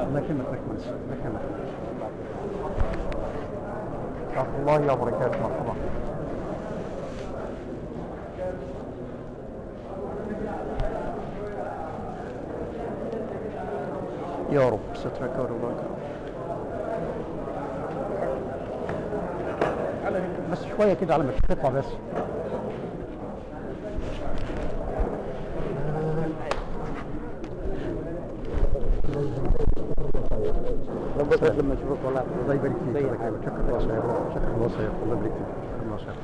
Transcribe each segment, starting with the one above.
الله يكرمك الله يكرمك ورحمة الله وبركاته مرحبا يا رب سترك ورضاك بس شوية كده على ما تقطع بس لما اشوفك والله الله يبارك فيك الله يكرمك شكرا الله خير شكرا الله خير الله يبارك فيك شكرا الله خير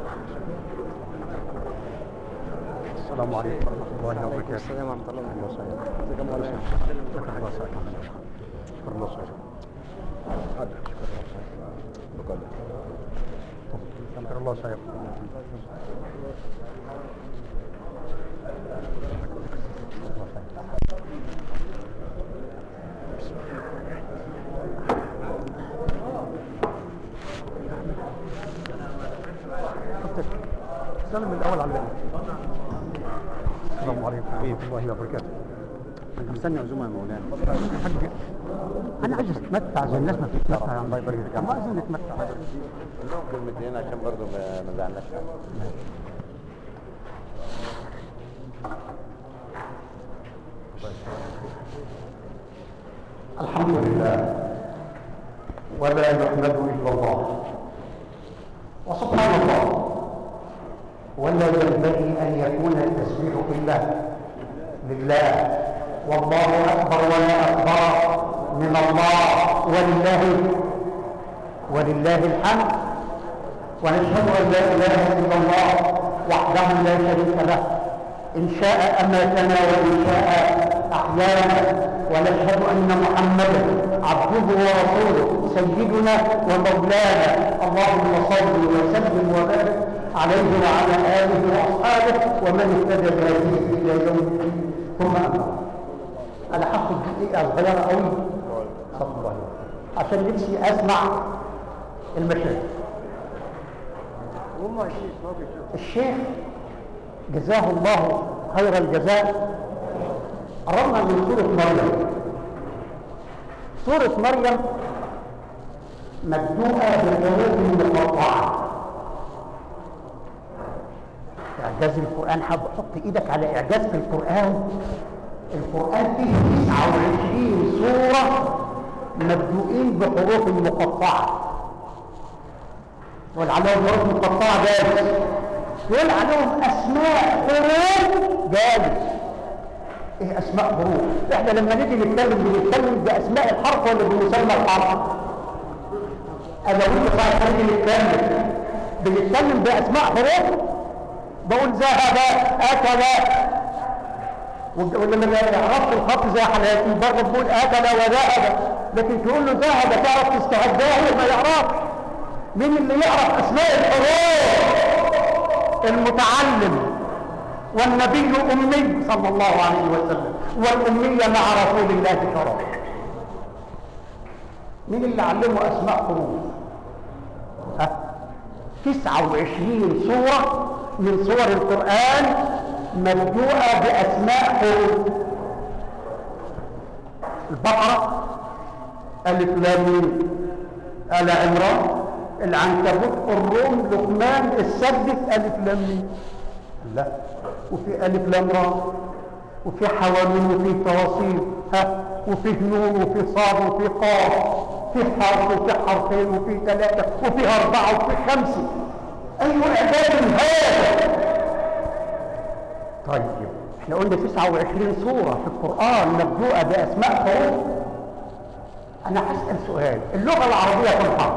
السلام عليكم ورحمة الله وبركاته السلام ورحمة الله الله خير وبركاته شكرا الله خير شكرا الله خير شكرا الله خير سلم من الاول على الباقي السلام عليكم ورحمه الله وبركاته انت مستني عزومة يا مولانا حاج انا عايز اتمتع زي الناس ما بتتمتع يا الله يبارك فيك ما عايزين نتمتع كلمتين عشان برضه ما ما زعلناش الحمد لله ولا يحمد الا الله وسبحان الله ولا ينبغي ان يكون التسبيح الا لله والله اكبر ولا اكبر من الله ولله ولله الحمد ونشهد ان لا اله الا الله وحده لا شريك له ان شاء اماتنا وان شاء احيانا ونشهد ان محمدا عبده ورسوله سيدنا ومولانا اللهم صل وسلم وبارك عليه وعلى اله واصحابه ومن اهتدى بهديه الى يوم الدين ثم اما بعد. انا هاخد دقيقه صغيره قوي صلى الله عليه وسلم عشان نفسي اسمع المشاهد الشيخ جزاه الله خير الجزاء قررنا من سورة مريم سورة مريم مبدوءة بالحروف المقطعة إعجاز القرآن حب حط إيدك على إعجاز في القرآن القرآن فيه 29 سورة مبدوئين بحروف مقطعة يقول عليهم حروف مقطعة جالس يقول عليهم أسماء حروف جالس ايه اسماء حروف احنا لما نيجي نتكلم بنتكلم باسماء الحرف ولا بمسمى الحرف انا وانت صحيح نيجي نتكلم بنتكلم باسماء حروف بقول ذهب اكل ولما عرفت الخط زي حالاتي برضه بقول اكل وذهب لكن تقول له ذهب تعرف تستعداه ما يعرفش مين اللي يعرف اسماء الحروف المتعلم والنبي أمي صلى الله عليه وسلم والأمية مع رسول الله شرف مين اللي علمه أسماء حروف ها 29 سورة من سور القرآن مبدوءة بأسماء حروف البقرة ألف لام ميم آل عمران العنكبوت الروم لقمان السبت ألف لام ميم لا وفي ألف لام را وفي حواميم وفي تواصيل ها وفي نون وفي صاد وفي قاف في حرف وفي حرفين وفي ثلاثة وفي أربعة وفي خمسة أي إعداد هذا طيب احنا قلنا 29 سورة في القرآن مبدوءة بأسماء حروف أنا هسأل سؤال اللغة العربية كم حرف؟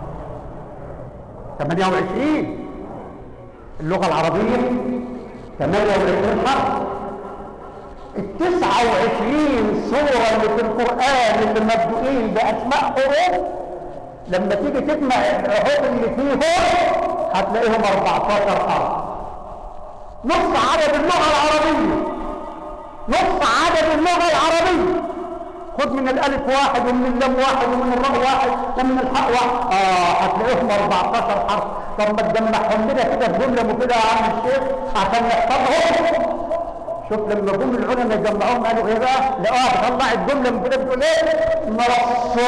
28 اللغة العربية 28 حرف ال 29 سورة اللي في القرآن اللي مبدوئين بأسماء حروف لما تيجي تجمع الحروف اللي فيهم هتلاقيهم 14 حرف نص عدد اللغة العربية نص عدد اللغة العربية خد من الألف واحد ومن اللام واحد ومن الراء واحد ومن الحاء واحد اه هتلاقيهم 14 حرف طب ما تجمعهم لنا كده في جملة مفيدة يا عم الشيخ عشان نحفظهم شوف لما جم العلماء جمعوهم قالوا ايه بقى؟ لقاها بتطلع الجمله من كده بتقول ايه؟ نص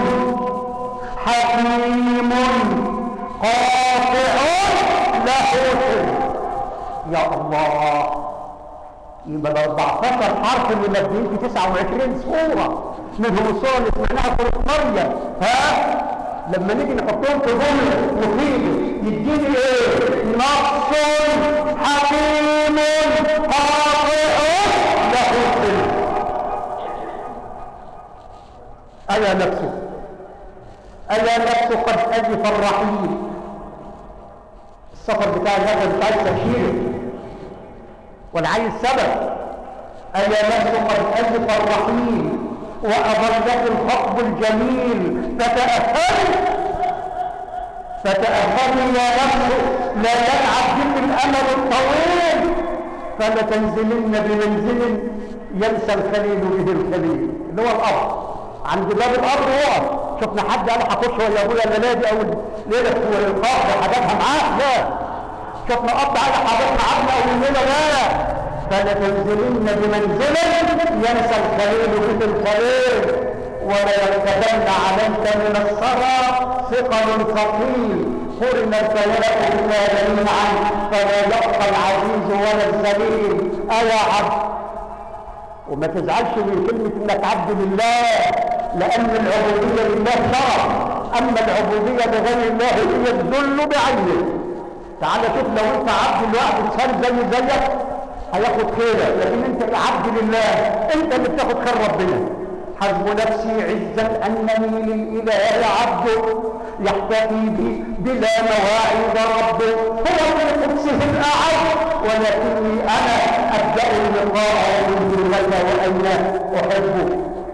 حكيم قاطع له سر يا الله يبقى ال 14 حرف اللي مبنيين في 29 صوره منهم الصوره اللي سمعناها في سوره مريم ها لما نيجي نحطهم في جمله مفيده يديني ايه؟ نص حكيم قاطع له سر ألا نفسه ألا نفسه قد أجف الرحيل السفر بتاع النفس مش عايز تبشيره ولا عايز سبب ألا نفسه قد أجف الرحيل وأظلت الخطب الجميل فتأهل فتأهل يا نفس لا يلعب بك الأمل الطويل فلتنزلن بمنزل ينسى الخليل به الخليل اللي هو الأرض عند باب الارض يقف شفنا حد قال هخش ولا ابويا الليله دي او ليله في القبر حاجاتها معاه لا شفنا اب قال حضرتنا عبنا او الليله لا فلتنزلن بمنزل ينسى الخليل به الخليل ولا يركبن عليك من الثرى ثقل ثقيل قرن الفلاح بما جميعا فلا يبقى العزيز ولا الذليل ايا عبد وما تزعلش من كلمة انك عبد لله لان العبودية لله شرف اما العبودية لغير الله هي الذل بعينه تعال شوف لو انت عبد لواحد انسان زي زيك هياخد خيرك لكن انت عبد لله انت اللي بتاخد خير ربنا حسب نفسي عزا انني للاله عبد يحتفي بي بلا مواعيد ربه هو من قدسه الاعز ولكني انا ابدا اللقاء من متى واين احبه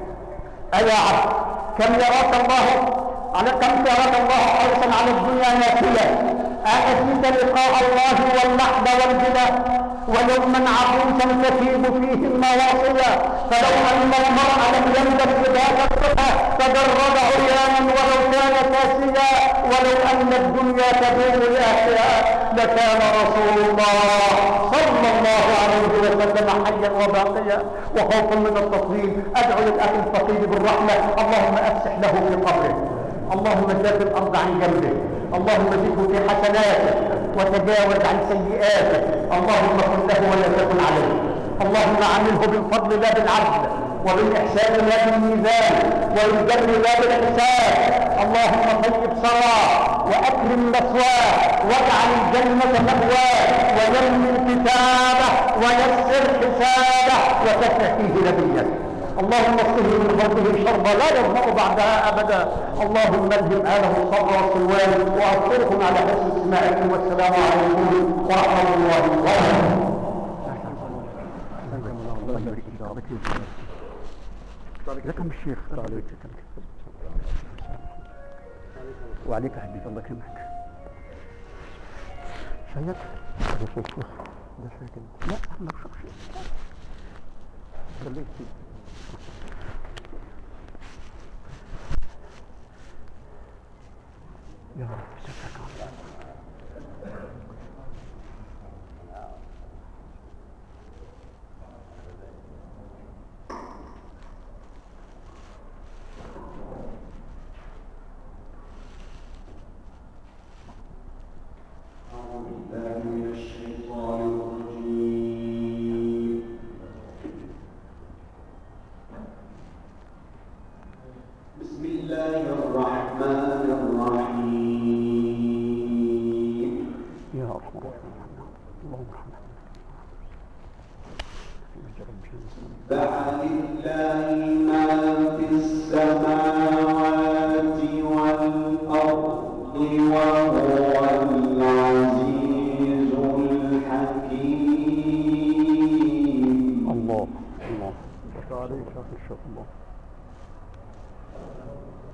ايا عبد كم يراك الله على كم يراك الله حرصا على الدنيا نافله أأتيت لقاء الله واللحظ والجنة ويوما عبوسا تفيض فيه المواصلة فلو أن المرء لم يندم بذاك الصفة تجرد عريانا ولو كان كاسيا ولو أن الدنيا تدوم لأهلها لكان رسول الله صلى الله عليه وسلم حيا وباقيا وخوفا من التطويل أدعو للأخ الفقير بالرحمة اللهم أفسح له في قبره اللهم شاف الأرض عن جنبه اللهم زده في حسناته وتجاوز عن سيئاته اللهم كن له ولا تكن عليه اللهم عامله بالفضل لا بالعدل وبالإحسان لا بالميزان وبالبر لا بالإحسان اللهم طيب ثراه وأكرم مثواه واجعل الجنة مأواه ويمن كتابه ويسر حسابه وتفتح فيه نبيك اللهم اصله من فضله شربا لا يظمأ بعدها ابدا اللهم الهم اله الصبر والسلوان واذكركم على حسن استماعكم والسلام عليكم ورحمه الله وبركاته لكم الشيخ وعليك يا حبيبي الله يكرمك شيك ده شيك ده شيك لا ما بشوفش خليك فيه يا رب شكرك بسم الله الرحمن الرحيم يا ارحم الراحمين اللهم ارحمنا يا رب فعل الله ما في السماوات والأرض وهو العزيز الحكيم الله الله بارك عليك يا اخي ان شاء الله